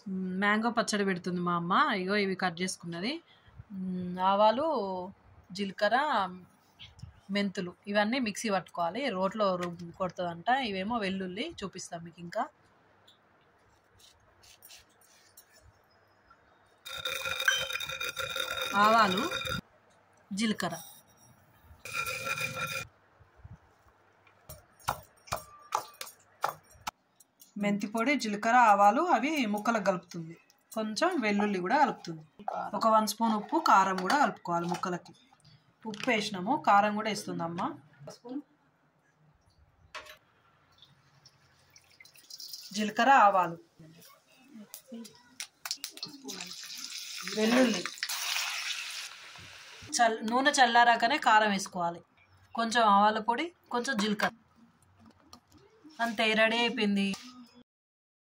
మ్, mango పచ్చడి పెడుతుంది మా అమ్మ ఇగో ఇవి కట్ చేసుకున్నది మ్, ఆవాలు జీలకర్ర మెంతులు ఇవన్నీ మిక్సీ పట్టుకోవాలి రోట్లో రుబ్బు కొడుతుందంట ఇవేమో వెల్లుల్లి చూపిస్తాం మీకు ఇంకా ఆవాలు జీలకర్ర మెంతి పొడి జీలకర్ర ఆవాలు అవి ముక్కలకు కలుపుతుంది కొంచెం వెల్లుల్లి కూడా కలుపుతుంది ఒక వన్ స్పూన్ ఉప్పు కారం కూడా కలుపుకోవాలి ముక్కలకి ఉప్పు వేసినాము కారం కూడా వేస్తుంది అమ్మ జీలకర్ర ఆవాలు వెల్లుల్లి చల్ నూనె చల్లారాకనే కారం వేసుకోవాలి కొంచెం ఆవాల పొడి కొంచెం జీలకర్ర అంతే రెడీ అయిపోయింది